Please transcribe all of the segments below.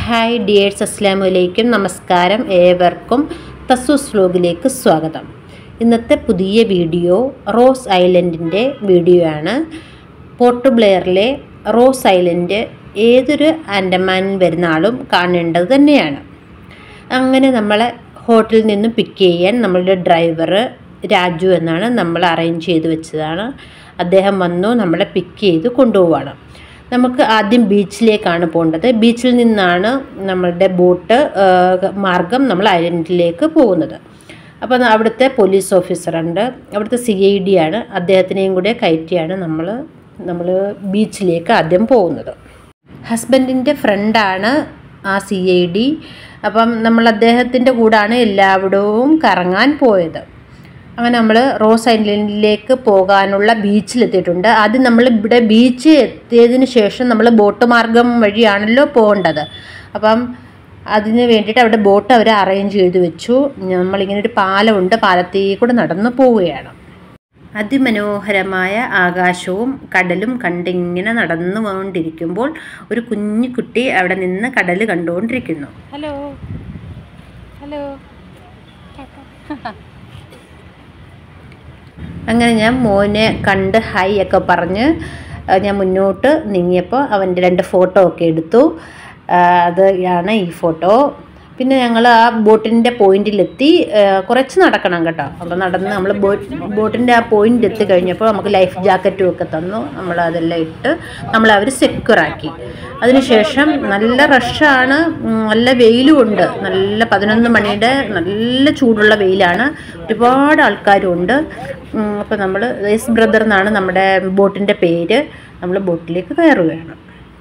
hi dears അസ്ലാം വലൈക്കും നമസ്കാരം ഏവർക്കും തസൂസ് വ്ലോഗിലേക്ക് സ്വാഗതം ഇന്നത്തെ പുതിയ വീഡിയോ റോസ് ഐലൻഡിൻ്റെ വീഡിയോ ആണ് പോർട്ട് ബ്ലെയറിലെ റോസ് ഐലൻഡ് ഏതൊരു ആൻഡമാൻ വരുന്ന ആളും കാണേണ്ടത് തന്നെയാണ് അങ്ങനെ നമ്മളെ ഹോട്ടലിൽ നിന്നും പിക്ക് ചെയ്യാൻ നമ്മളുടെ ഡ്രൈവർ രാജു എന്നാണ് നമ്മൾ അറേഞ്ച് ചെയ്ത് വെച്ചതാണ് അദ്ദേഹം വന്നു നമ്മളെ പിക്ക് ചെയ്ത് കൊണ്ടുപോവാണ് നമുക്ക് ആദ്യം ബീച്ചിലേക്കാണ് പോകേണ്ടത് ബീച്ചിൽ നിന്നാണ് നമ്മളുടെ ബോട്ട് മാർഗം നമ്മൾ ഐലൻഡിലേക്ക് പോകുന്നത് അപ്പോൾ അവിടുത്തെ പോലീസ് ഓഫീസറുണ്ട് അവിടുത്തെ സി ഐ ഡി ആണ് അദ്ദേഹത്തിനെയും കൂടെ കയറ്റിയാണ് നമ്മൾ നമ്മൾ ബീച്ചിലേക്ക് ആദ്യം പോകുന്നത് ഹസ്ബൻഡിൻ്റെ ഫ്രണ്ടാണ് ആ സി ഐ ഡി അപ്പം നമ്മൾ അദ്ദേഹത്തിൻ്റെ കൂടാണ് എല്ലായിടവും കറങ്ങാൻ പോയത് അങ്ങനെ നമ്മൾ റോസ് ഐലൻഡിലേക്ക് പോകാനുള്ള ബീച്ചിലെത്തിയിട്ടുണ്ട് ആദ്യം നമ്മൾ ഇവിടെ ബീച്ച് എത്തിയതിന് ശേഷം നമ്മൾ ബോട്ട് മാർഗം വഴിയാണല്ലോ പോകേണ്ടത് അപ്പം അതിന് വേണ്ടിയിട്ട് അവിടെ ബോട്ട് അവർ അറേഞ്ച് ചെയ്ത് വെച്ചു നമ്മളിങ്ങനെ ഒരു പാലമുണ്ട് പാലത്തിൽ കൂടെ നടന്നു പോവുകയാണ് അതിമനോഹരമായ ആകാശവും കടലും കണ്ടിങ്ങനെ നടന്നു കൊണ്ടിരിക്കുമ്പോൾ ഒരു കുഞ്ഞു കുട്ടി അവിടെ നിന്ന് കടൽ കണ്ടുകൊണ്ടിരിക്കുന്നു ഹലോ ഹലോ അങ്ങനെ ഞാൻ മോനെ കണ്ട് ഹായ് ഒക്കെ പറഞ്ഞ് ആ, ഞാൻ മുന്നോട്ട് നീങ്ങിയപ്പോൾ അവൻ്റെ രണ്ട് ഫോട്ടോ ഒക്കെ എടുത്തു ആ, അത് ആണ് ഈ ഫോട്ടോ പിന്നെ ഞങ്ങൾ ആ ബോട്ടിൻ്റെ പോയിന്റിലെത്തി ആ, കുറച്ച് നടക്കണം കേട്ടോ അപ്പോൾ നടന്ന് നമ്മൾ ബോട്ട് ബോട്ടിൻ്റെ ആ പോയിന്റ് എത്തി കഴിഞ്ഞപ്പോൾ നമുക്ക് ലൈഫ് ജാക്കറ്റും ഒക്കെ തന്നു നമ്മൾ അതെല്ലാം ഇട്ട് നമ്മൾ അവർ സെക്യൂറാക്കി അതിനുശേഷം നല്ല റഷാണ് ഉം, നല്ല വെയിലും ഉണ്ട് നല്ല പതിനൊന്ന് മണിയുടെ നല്ല ചൂടുള്ള വെയിലാണ് ഒരുപാട് ആൾക്കാരും ഉണ്ട് അപ്പോൾ നമ്മൾ എസ് ബ്രദർ എന്നാണ് നമ്മുടെ ബോട്ടിൻ്റെ പേര് നമ്മൾ ബോട്ടിലേക്ക് കയറുകയാണ്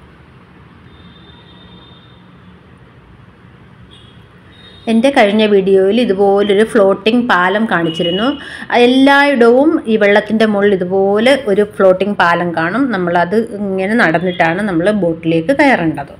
എൻ്റെ കഴിഞ്ഞ വീഡിയോയിൽ ഇതുപോലൊരു ഫ്ലോട്ടിംഗ് പാലം കാണിച്ചിരുന്നു എല്ലായിടവും ഈ വെള്ളത്തിൻ്റെ മുകളിൽ ഇതുപോലെ ഒരു ഫ്ലോട്ടിംഗ് പാലം കാണും നമ്മളത് ഇങ്ങനെ നടന്നിട്ടാണ് നമ്മൾ ബോട്ടിലേക്ക് കയറേണ്ടത്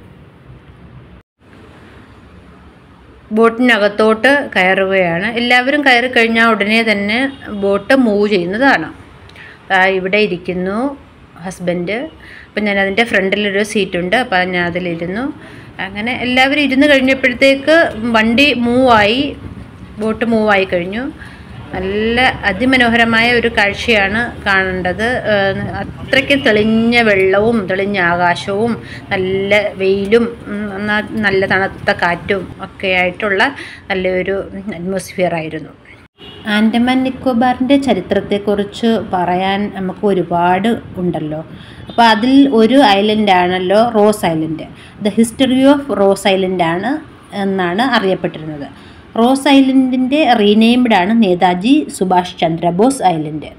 ബോട്ടിനകത്തോട്ട് കയറുകയാണ് എല്ലാവരും കയറി കഴിഞ്ഞാൽ ഉടനെ തന്നെ ബോട്ട് മൂവ് ചെയ്യുന്നതാണ് ആ, ഇവിടെ ഇരിക്കുന്നു ഹസ്ബൻഡ് അപ്പം ഞാൻ അതിൻ്റെ ഫ്രണ്ടിലൊരു സീറ്റുണ്ട് അപ്പം ഞാൻ അതിലിരുന്നു അങ്ങനെ എല്ലാവരും ഇരുന്ന് കഴിഞ്ഞപ്പോഴത്തേക്ക് വണ്ടി മൂവായി ബോട്ട് മൂവായി കഴിഞ്ഞു നല്ല അതിമനോഹരമായ ഒരു കാഴ്ചയാണ് കാണേണ്ടത് ഏഹ് അത്രയ്ക്ക് തെളിഞ്ഞ വെള്ളവും തെളിഞ്ഞ ആകാശവും നല്ല വെയിലും ഉം, ന- നല്ല തണുത്ത കാറ്റും ഒക്കെ ആയിട്ടുള്ള നല്ലൊരു അറ്റ്മോസ്ഫിയർ ആയിരുന്നു ആൻഡമാൻ നിക്കോബാറിൻ്റെ ചരിത്രത്തെക്കുറിച്ച് പറയാൻ നമുക്ക് ഒരുപാട് ഉണ്ടല്ലോ അപ്പോൾ അതിൽ ഒരു ഐലൻഡാണല്ലോ Ross island the history of Ross ഐലൻഡാണ് എന്നാണ് അറിയപ്പെട്ടിരുന്നത് റോസ് ഐലൻഡിൻ്റെ റീനെയിംഡ് ആണ് നേതാജി സുഭാഷ് ചന്ദ്രബോസ് ഐലൻഡ്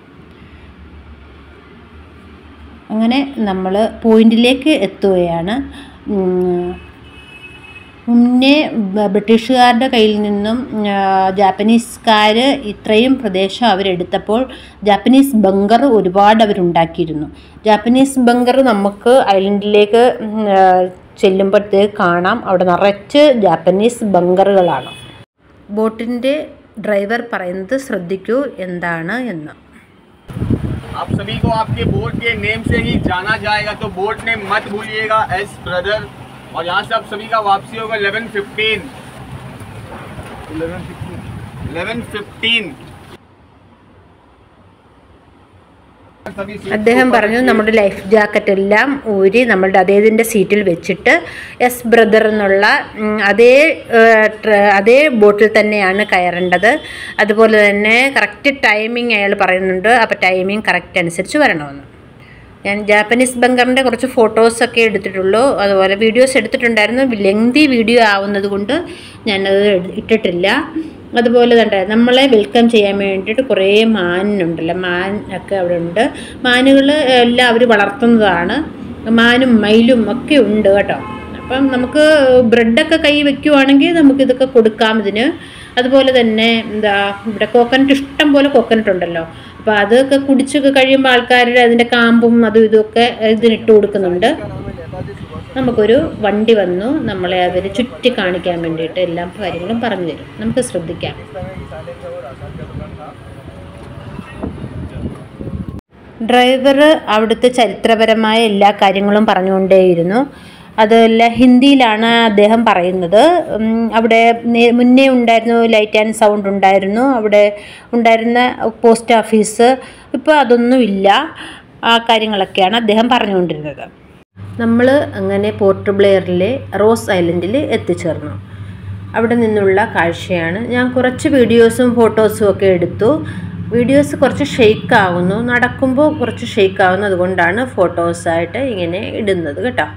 അങ്ങനെ നമ്മൾ പോയിന്റിലേക്ക് എത്തുകയാണ് ഉം, മുന്നേ ബ- ബ്രിട്ടീഷുകാരുടെ കയ്യിൽ നിന്നും ആ, ജാപ്പനീസുകാർ ഇത്രയും പ്രദേശം അവരെടുത്തപ്പോൾ ജാപ്പനീസ് ബങ്കർ ഒരുപാട് അവരുണ്ടാക്കിയിരുന്നു ജാപ്പനീസ് ബങ്കർ നമുക്ക് ഐലൻഡിലേക്ക് ഉം, ആ, ചെല്ലുമ്പോഴത്തേക്ക് കാണാം അവിടെ നിറച്ച് ജാപ്പനീസ് ബങ്കറുകളാണ് ബോട്ടിൻ്റെ ഡ്രൈവർ പറയുന്നത് ശ്രദ്ധിക്കൂ എന്താണ് എന്ന് आप सभी को आपके बोर्ड के नेम से ही जाना जाएगा तो बोर्ड नेम मत भूलिएगा एस ब्रदर और यहाँ से आप सभी का वापसी होगा 11:15 11:15 सभी सीट അദ്ദേഹം को പറഞ്ഞു നമ്മുടെ ലൈഫ് ജാക്കറ്റ് എല്ലാം ഊരി നമ്മളുടെ അതേതിൻ്റെ സീറ്റിൽ വെച്ചിട്ട് എസ് ബ്രദർ എന്നുള്ള ഉം, അതേ ഏഹ്, ട്ര- അതേ ബോട്ടിൽ തന്നെയാണ് കയറേണ്ടത് അതുപോലെ തന്നെ കറക്റ്റ് ടൈമിംഗ് അയാൾ പറയുന്നുണ്ട് അപ്പോൾ ടൈമിംഗ് കറക്റ്റ് അനുസരിച്ച് വരണമെന്ന് ഞാൻ ജാപ്പനീസ് ബങ്കറിൻ്റെ കുറച്ച് ഫോട്ടോസൊക്കെ എടുത്തിട്ടുള്ളൂ അതുപോലെ വീഡിയോസ് എടുത്തിട്ടുണ്ടായിരുന്നു ലെങ്തി വീഡിയോ ആവുന്നത് കൊണ്ട് ഞാനത് എടു- ഇട്ടിട്ടില്ല അതുപോലെ തന്നെ നമ്മളെ വെൽക്കം ചെയ്യാൻ വേണ്ടിയിട്ട് കുറേ മാനുണ്ടല്ലോ മാൻ ഒക്കെ അവിടെ ഉണ്ട് മാനുകൾ എല്ലാം അവർ വളർത്തുന്നതാണ് മാനും മയിലും ഒക്കെ ഉണ്ട് കേട്ടോ അപ്പം നമുക്ക് ബ്രെഡൊക്കെ കൈ വെക്കുവാണെങ്കിൽ നമുക്കിതൊക്കെ കൊടുക്കാം ഇതിന് അതുപോലെ തന്നെ എന്താ ഇവിടെ കോക്കനട്ട് ഇഷ്ടം പോലെ കോക്കനട്ട് ഉണ്ടല്ലോ അപ്പോൾ അതൊക്കെ കുടിച്ചൊക്കെ കഴിയുമ്പോൾ ആൾക്കാരുടെ അതിൻ്റെ കാമ്പും അതും ഇതുമൊക്കെ ഇതിനിട്ട് കൊടുക്കുന്നുണ്ട് നമുക്കൊരു വണ്ടി വന്നു നമ്മളെ അവർ ചുറ്റി കാണിക്കാൻ വേണ്ടിയിട്ട് എല്ലാ കാര്യങ്ങളും പറഞ്ഞു തരും നമുക്ക് ശ്രദ്ധിക്കാം ഡ്രൈവർ അവിടുത്തെ ചരിത്രപരമായ എല്ലാ കാര്യങ്ങളും പറഞ്ഞുകൊണ്ടേയിരുന്നു അതല്ല ഹിന്ദിയിലാണ് അദ്ദേഹം പറയുന്നത് ഉം, അവിടെ നേ- മുന്നേ ഉണ്ടായിരുന്നു ലൈറ്റ് ആൻഡ് സൗണ്ട് ഉണ്ടായിരുന്നു അവിടെ ഉണ്ടായിരുന്ന പോസ്റ്റ് ഓഫീസ് ഇപ്പോൾ അതൊന്നുമില്ല ആ കാര്യങ്ങളൊക്കെയാണ് അദ്ദേഹം പറഞ്ഞുകൊണ്ടിരുന്നത് നമ്മൾ അങ്ങനെ പോർട്ട് ബ്ലെയറിലെ റോസ് ഐലൻഡിൽ എത്തിച്ചേർന്നു അവിടെ നിന്നുള്ള കാഴ്ചയാണ് ഞാൻ കുറച്ച് വീഡിയോസും ഫോട്ടോസും ഒക്കെ എടുത്തു വീഡിയോസ് കുറച്ച് ഷെയ്ക്ക് ആവുന്നു നടക്കുമ്പോൾ കുറച്ച് ഷെയ്ക്ക് ആവുന്നു അതുകൊണ്ടാണ് ഫോട്ടോസായിട്ട് ഇങ്ങനെ ഇടുന്നത് കേട്ടോ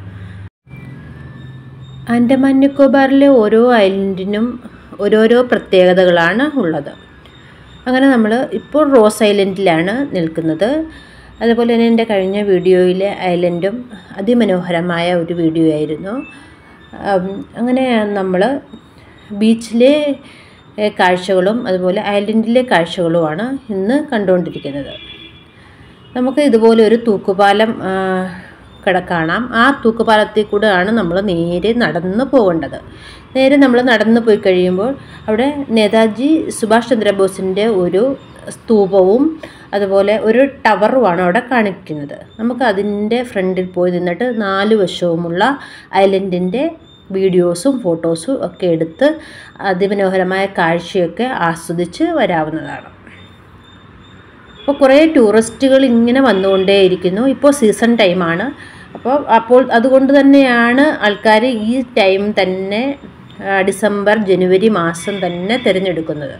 ആൻഡമാൻ നിക്കോബാറിലെ ഓരോ ഐലൻഡിനും ഓരോരോ പ്രത്യേകതകളാണ് ഉള്ളത് അങ്ങനെ നമ്മൾ ഇപ്പോൾ റോസ് ഐലൻഡിലാണ് നിൽക്കുന്നത് അതുപോലെ തന്നെ എൻ്റെ കഴിഞ്ഞ വീഡിയോയിലെ ഐലൻഡും അതിമനോഹരമായ ഒരു വീഡിയോ ആയിരുന്നു ഉം, അങ്ങനെ നമ്മൾ ബീച്ചിലെ ഏഹ്, കാഴ്ചകളും അതുപോലെ ഐലൻഡിലെ കാഴ്ചകളുമാണ് ഇന്ന് കണ്ടുകൊണ്ടിരിക്കുന്നത് നമുക്ക് ഇതുപോലെ ഒരു തൂക്കുപാലം ആ, കട കാണാം ആ തൂക്കുപാലത്തിൽ കൂടെയാണ് നമ്മൾ നേരെ നടന്നു പോകേണ്ടത് നേരെ നമ്മൾ നടന്നു പോയി കഴിയുമ്പോൾ അവിടെ നേതാജി സുഭാഷ് ചന്ദ്രബോസിൻ്റെ ഒരു സ്തൂപവും അതുപോലെ ഒരു ടവറുമാണ് അവിടെ കാണിക്കുന്നത് നമുക്ക് അതിൻ്റെ ഫ്രണ്ടിൽ പോയി നിന്നിട്ട് നാല് വശവുമുള്ള ഐലൻഡിൻ്റെ വീഡിയോസും ഫോട്ടോസും ഒക്കെ എടുത്ത് അതിമനോഹരമായ കാഴ്ചയൊക്കെ ആസ്വദിച്ച് വരാവുന്നതാണ് അപ്പോൾ കുറേ ടൂറിസ്റ്റുകൾ ഇങ്ങനെ വന്നുകൊണ്ടേയിരിക്കുന്നു ഇപ്പോൾ സീസൺ ടൈമാണ് അപ്പോൾ അപ്പോൾ അതുകൊണ്ട് തന്നെയാണ് ആൾക്കാർ ഈ ടൈം തന്നെ ആ, ഡിസംബർ ജനുവരി മാസം തന്നെ തിരഞ്ഞെടുക്കുന്നത്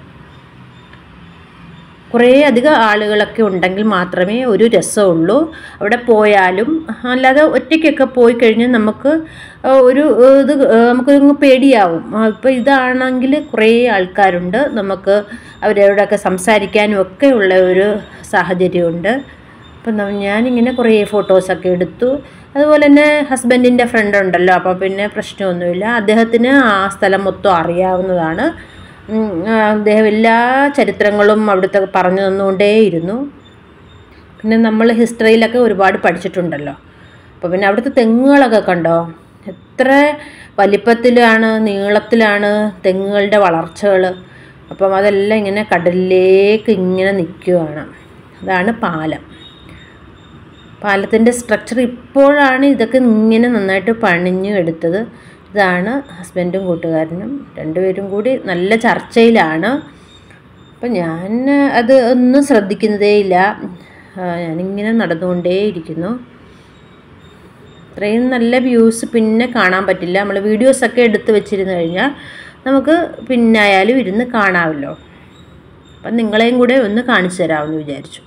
കുറേ അധികം ആളുകളൊക്കെ ഉണ്ടെങ്കിൽ മാത്രമേ ഒരു രസമുള്ളൂ അവിടെ പോയാലും അല്ലാതെ ഒറ്റയ്ക്കൊക്കെ പോയി കഴിഞ്ഞാൽ നമുക്ക് ആ, ഒരു ആ, ഇത് ആ, നമുക്കൊരു പേടിയാവും ഇപ്പോൾ ഇതാണെങ്കിൽ കുറേ ആൾക്കാരുണ്ട് നമുക്ക് അവരോടൊക്കെ സംസാരിക്കാനും ഒക്കെ ഉള്ള ഒരു സാഹചര്യമുണ്ട് അപ്പം ന- ഞാനിങ്ങനെ കുറേ ഫോട്ടോസൊക്കെ എടുത്തു അതുപോലെ തന്നെ ഹസ്ബൻഡിൻ്റെ ഫ്രണ്ട് ഉണ്ടല്ലോ അപ്പോൾ പിന്നെ പ്രശ്നമൊന്നുമില്ല അദ്ദേഹത്തിന് ആ സ്ഥലം മൊത്തം അറിയാവുന്നതാണ് ഉം, ആ, അദ്ദേഹം എല്ലാ ചരിത്രങ്ങളും അവിടുത്തെ പറഞ്ഞു തന്നുകൊണ്ടേയിരുന്നു പിന്നെ നമ്മൾ ഹിസ്റ്ററിയിലൊക്കെ ഒരുപാട് പഠിച്ചിട്ടുണ്ടല്ലോ അപ്പോൾ പിന്നെ അവിടുത്തെ തെങ്ങുകളൊക്കെ കണ്ടോ എത്ര വലിപ്പത്തിലാണ് നീളത്തിലാണ് തെങ്ങുകളുടെ വളർച്ചകൾ അപ്പം അതെല്ലാം ഇങ്ങനെ കടലിലേക്ക് ഇങ്ങനെ നിൽക്കുകയാണ് അതാണ് പാലം പാലത്തിൻ്റെ സ്ട്രക്ചർ ഇപ്പോഴാണ് ഇതൊക്കെ ഇങ്ങനെ നന്നായിട്ട് പണിഞ്ഞു എടുത്തത് ഇതാണ് ഹസ്ബൻഡും കൂട്ടുകാരനും രണ്ടുപേരും കൂടി നല്ല ചർച്ചയിലാണ് അപ്പം ഞാൻ അത് ഒന്നും ശ്രദ്ധിക്കുന്നതേയില്ല ആ, ഞാനിങ്ങനെ നടന്നുകൊണ്ടേയിരിക്കുന്നു ഇത്രയും നല്ല വ്യൂസ് പിന്നെ കാണാൻ പറ്റില്ല നമ്മൾ വീഡിയോസൊക്കെ എടുത്ത് വെച്ചിരുന്നു കഴിഞ്ഞാൽ നമുക്ക് പിന്നായാലും ഇരുന്ന് കാണാമല്ലോ അപ്പം നിങ്ങളെയും കൂടെ ഒന്ന് കാണിച്ചു തരാമെന്ന് വിചാരിച്ചു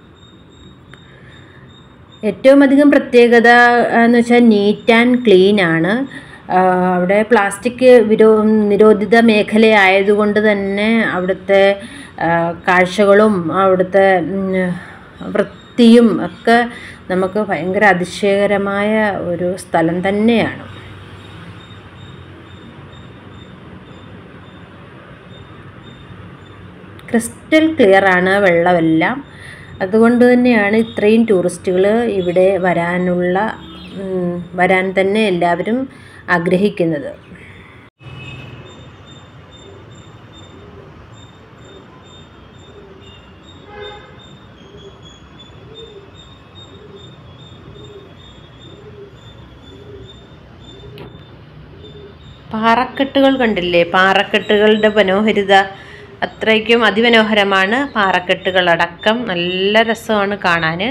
ഏറ്റവും അധികം പ്രത്യേകത എന്ന് വെച്ചാൽ നീറ്റ് ആൻഡ് ക്ലീൻ ആണ് ആ, അവിടെ പ്ലാസ്റ്റിക് വിരോ നിരോധിത മേഖലയായതുകൊണ്ട് തന്നെ അവിടുത്തെ ആ, കാഴ്ചകളും അവിടുത്തെ ഉം, വൃത്തിയും ഒക്കെ നമുക്ക് ഭയങ്കര അതിശയകരമായ ഒരു സ്ഥലം തന്നെയാണ് ക്രിസ്റ്റൽ ക്ലിയർ ആണ് വെള്ളമെല്ലാം അതുകൊണ്ട് തന്നെയാണ് ഇത്രയും ടൂറിസ്റ്റുകൾ ഇവിടെ വരാനുള്ള ഉം, വരാൻ തന്നെ എല്ലാവരും ആഗ്രഹിക്കുന്നത് പാറക്കെട്ടുകൾ കണ്ടില്ലേ പാറക്കെട്ടുകളുടെ മനോഹരിത അത്രയ്ക്കും അതിമനോഹരമാണ് പാറക്കെട്ടുകളടക്കം നല്ല രസമാണ് കാണാൻ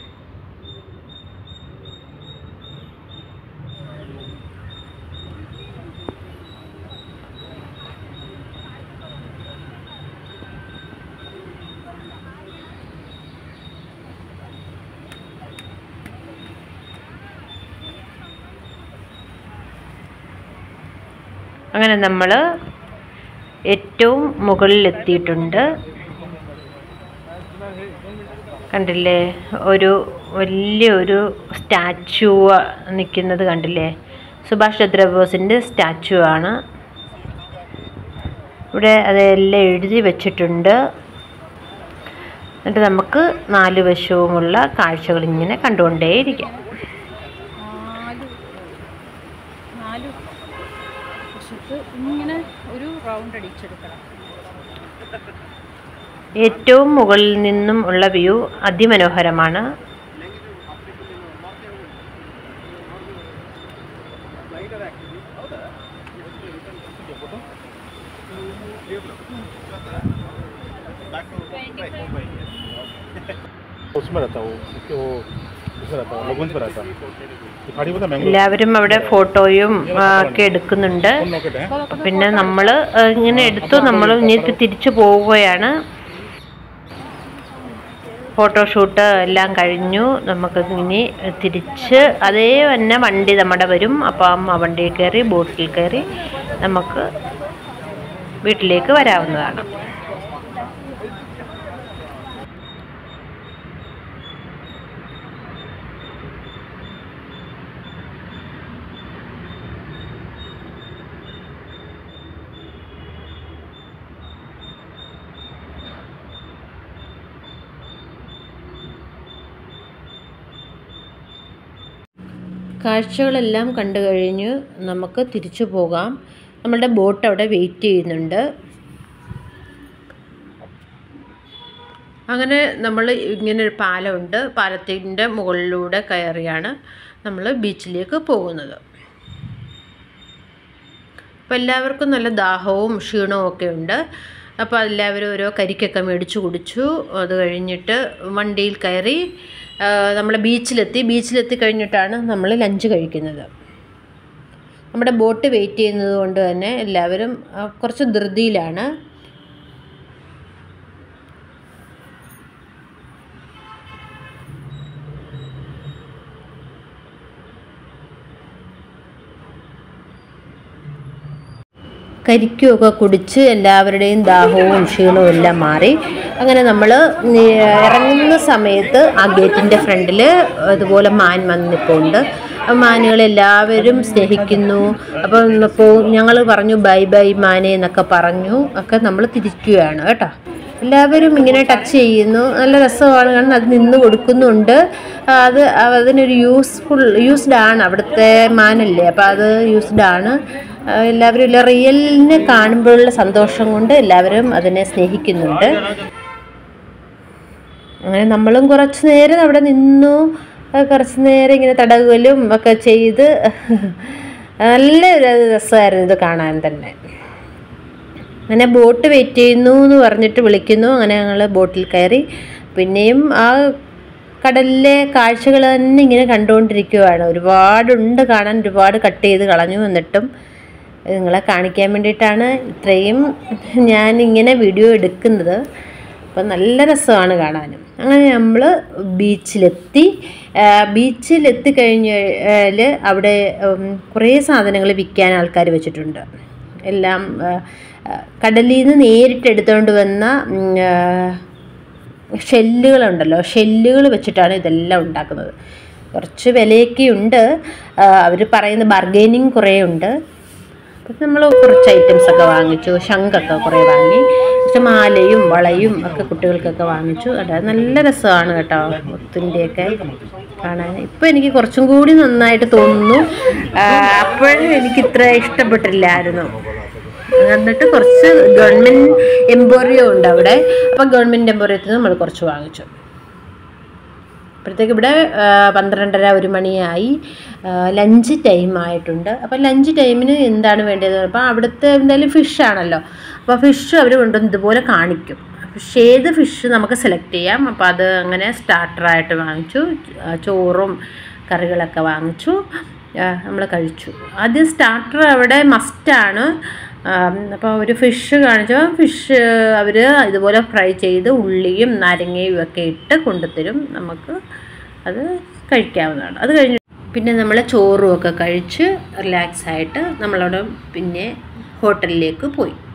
അങ്ങനെ നമ്മൾ ഏറ്റവും മുകളിലെത്തിയിട്ടുണ്ട് കണ്ടില്ലേ ഒരു വലിയൊരു സ്റ്റാച്ചു നിൽക്കുന്നത് കണ്ടില്ലേ സുഭാഷ് ചന്ദ്രബോസിൻ്റെ സ്റ്റാച്ചു ആണ് ഇവിടെ അതെല്ലാം എഴുതി വെച്ചിട്ടുണ്ട് എന്നിട്ട് നമുക്ക് നാല് വശവുമുള്ള കാഴ്ചകൾ ഇങ്ങനെ കണ്ടുകൊണ്ടേയിരിക്കാം നാല് നാല് വശത്ത് ഇങ്ങനെ ഒരു റൗണ്ട് അടിച്ചെടുക്കണം ഏറ്റവും മുകളിൽ നിന്നും ഉള്ള വ്യൂ അതിമനോഹരമാണ് उसमें रहता वो उसके वो उसमें रहता वो लगुन पे रहता ये खाड़ी पता मैंगो എല്ലാവരും അവിടെ ഫോട്ടോയും ആ, ഒക്കെ എടുക്കുന്നുണ്ട് कौन नॉकेट है പിന്നെ നമ്മൾ ഇങ്ങനെ എടുത്തു നമ്മൾ ഇനി തിരിച്ചു പോവുകയാണ് ഫോട്ടോഷൂട്ട് എല്ലാം കഴിഞ്ഞു നമുക്ക് ഇനി തിരിച്ച് അതേ തന്നെ വണ്ടി നമ്മുടെ വരും അപ്പം ആ വണ്ടിയിൽ കയറി ബോട്ടിൽ കയറി നമുക്ക് വീട്ടിലേക്ക് വരാവുന്നതാണ് കാഴ്ചകളെല്ലാം കണ്ടു കഴിഞ്ഞ് നമുക്ക് തിരിച്ചു പോകാം നമ്മളുടെ ബോട്ട് അവിടെ വെയിറ്റ് ചെയ്യുന്നുണ്ട് അങ്ങനെ നമ്മൾ ഇങ്ങനെ ഒരു പാലമുണ്ട് പാലത്തിൻ്റെ മുകളിലൂടെ കയറിയാണ് നമ്മൾ ബീച്ചിലേക്ക് പോകുന്നത് അപ്പോൾ എല്ലാവർക്കും നല്ല ദാഹവും ക്ഷീണവും ഒക്കെ ഉണ്ട് അപ്പോൾ എല്ലാവരും ഓരോ കരിക്കൊക്കെ മേടിച്ചു കുടിച്ചു അത് കഴിഞ്ഞിട്ട് വണ്ടിയിൽ കയറി നമ്മൾ ബീച്ചിലെത്തി ബീച്ചിലെത്തി കഴിഞ്ഞിട്ടാണ് നമ്മൾ ലഞ്ച് കഴിക്കുന്നത് നമ്മുടെ ബോട്ട് വെയിറ്റ് ചെയ്യുന്നത് കൊണ്ട് തന്നെ എല്ലാവരും ആ, കുറച്ച് ധൃതിയിലാണ് കരിക്കുമൊക്കെ കുടിച്ച് എല്ലാവരുടെയും ദാഹവും ക്ഷീണവും എല്ലാം മാറി അങ്ങനെ നമ്മൾ ഇറങ്ങുന്ന സമയത്ത് ആ ഗേറ്റിൻ്റെ ഫ്രണ്ടിൽ അതുപോലെ മാൻ വന്നിപ്പോണ്ട് ആ മാനുകളെല്ലാവരും സ്നേഹിക്കുന്നു അപ്പം ഇപ്പോൾ ഞങ്ങൾ പറഞ്ഞു ബൈ ബൈ മാനെ എന്നൊക്കെ പറഞ്ഞു ഒക്കെ നമ്മൾ തിരിക്കുകയാണ് കേട്ടോ എല്ലാവരും ഇങ്ങനെ ടച്ച് ചെയ്യുന്നു നല്ല രസമാണ് കാരണം അത് നിന്ന് കൊടുക്കുന്നുണ്ട് ആ, അത് അതിനൊരു യൂസ്ഫുൾ യൂസ്ഡ് ആണ് അവിടുത്തെ മാനല്ലേ അപ്പോൾ അത് യൂസ്ഡ് ആണ് ആ, എല്ലാവരും ഇല്ല റിയലിനെ കാണുമ്പോഴുള്ള സന്തോഷം കൊണ്ട് എല്ലാവരും അതിനെ സ്നേഹിക്കുന്നുണ്ട് അങ്ങനെ നമ്മളും കുറച്ച് നേരം അവിടെ നിന്നു ആ, കുറച്ച് നേരം ഇങ്ങനെ തടകലും ഒക്കെ ചെയ്ത് നല്ല ഒരു രസമായിരുന്നു ഇത് കാണാൻ തന്നെ അങ്ങനെ ബോട്ട് വെയിറ്റ് ചെയ്യുന്നു എന്ന് പറഞ്ഞിട്ട് വിളിക്കുന്നു അങ്ങനെ ഞങ്ങൾ ബോട്ടിൽ കയറി പിന്നെയും ആ കടലിലെ കാഴ്ചകൾ തന്നെ ഇങ്ങനെ കണ്ടുകൊണ്ടിരിക്കുകയാണ് ഒരുപാടുണ്ട് കാണാൻ ഒരുപാട് കട്ട് ചെയ്ത് കളഞ്ഞു എന്നിട്ടും നിങ്ങളെ കാണിക്കാൻ വേണ്ടിയിട്ടാണ് ഇത്രയും ഞാൻ ഇങ്ങനെ വീഡിയോ എടുക്കുന്നത് അപ്പം നല്ല രസമാണ് കാണാനും അങ്ങനെ നമ്മൾ ബീച്ചിലെത്തി ആ, ബീച്ചിലെത്തി കഴിഞ്ഞാൽ അവിടെ ഉം, കുറേ സാധനങ്ങൾ വിൽക്കാൻ ആൾക്കാർ വെച്ചിട്ടുണ്ട് എല്ലാം ആ, ആ, കടലിൽ നിന്ന് നേരിട്ട് എടുത്തുകൊണ്ട് വന്ന ഉം, ആ, ഷെല്ലുകളുണ്ടല്ലോ ഷെല്ലുകൾ വെച്ചിട്ടാണ് ഇതെല്ലാം ഉണ്ടാക്കുന്നത് കുറച്ച് വിലയൊക്കെ ഉണ്ട് അവർ പറയുന്ന ബാർഗൈനിങ് കുറേ ഉണ്ട് അപ്പം നമ്മൾ കുറച്ച് ഐറ്റംസ് ഒക്കെ വാങ്ങിച്ചു ശംഖൊക്കെ കുറേ വാങ്ങി കുറച്ച് മാലയും വളയും ഒക്കെ കുട്ടികൾക്കൊക്കെ വാങ്ങിച്ചു അതെ നല്ല രസമാണ് കേട്ടോ മുത്തിൻ്റെയൊക്കെ കാണാൻ ഇപ്പം എനിക്ക് കുറച്ചും കൂടി നന്നായിട്ട് തോന്നുന്നു ആ, അപ്പോഴും എനിക്ക് ഇത്ര ഇഷ്ടപ്പെട്ടില്ലായിരുന്നു എന്നിട്ട് കുറച്ച് ഗവൺമെൻറ് എംപോറിയോ ഉണ്ട് അവിടെ അപ്പം ഗവൺമെൻറ് എംപോറിയത്തിൽ നമ്മൾ കുറച്ച് വാങ്ങിച്ചു അപ്പോഴത്തേക്ക് ഇവിടെ ആ, പന്ത്രണ്ടര ഒരു മണിയായി ലഞ്ച് ടൈം ആയിട്ടുണ്ട് അപ്പോൾ ലഞ്ച് ടൈമിന് എന്താണ് വേണ്ടത് അപ്പോൾ അവിടുത്തെ എന്തായാലും ഫിഷ് ആണല്ലോ അപ്പോൾ ഫിഷ് അവർ കൊണ്ടുവന്ന് ഇതുപോലെ കാണിക്കും ഫിഷ് ഏത് ഫിഷ് നമുക്ക് സെലക്ട് ചെയ്യാം അപ്പോൾ അത് അങ്ങനെ സ്റ്റാർട്ടറായിട്ട് വാങ്ങിച്ചു ആ, ചോറും കറികളൊക്കെ വാങ്ങിച്ചു നമ്മൾ കഴിച്ചു ആദ്യം സ്റ്റാർട്ടർ അവിടെ മസ്റ്റാണ് അപ്പോൾ ഒരു ഫിഷ് കാണിച്ചു ഫിഷ് അവർ ഇതുപോലെ ഫ്രൈ ചെയ്ത് ഉള്ളിയും നാരങ്ങയും ഒക്കെ ഇട്ട് കൊണ്ടുതരും നമുക്ക് അത് കഴിക്കാവുന്നതാണ് അത് കഴിഞ്ഞ് പിന്നെ നമ്മൾ ചോറും ഒക്കെ കഴിച്ച് റിലാക്സ് ആയിട്ട് നമ്മളവിടെ പിന്നെ ഹോട്ടലിലേക്ക് പോയി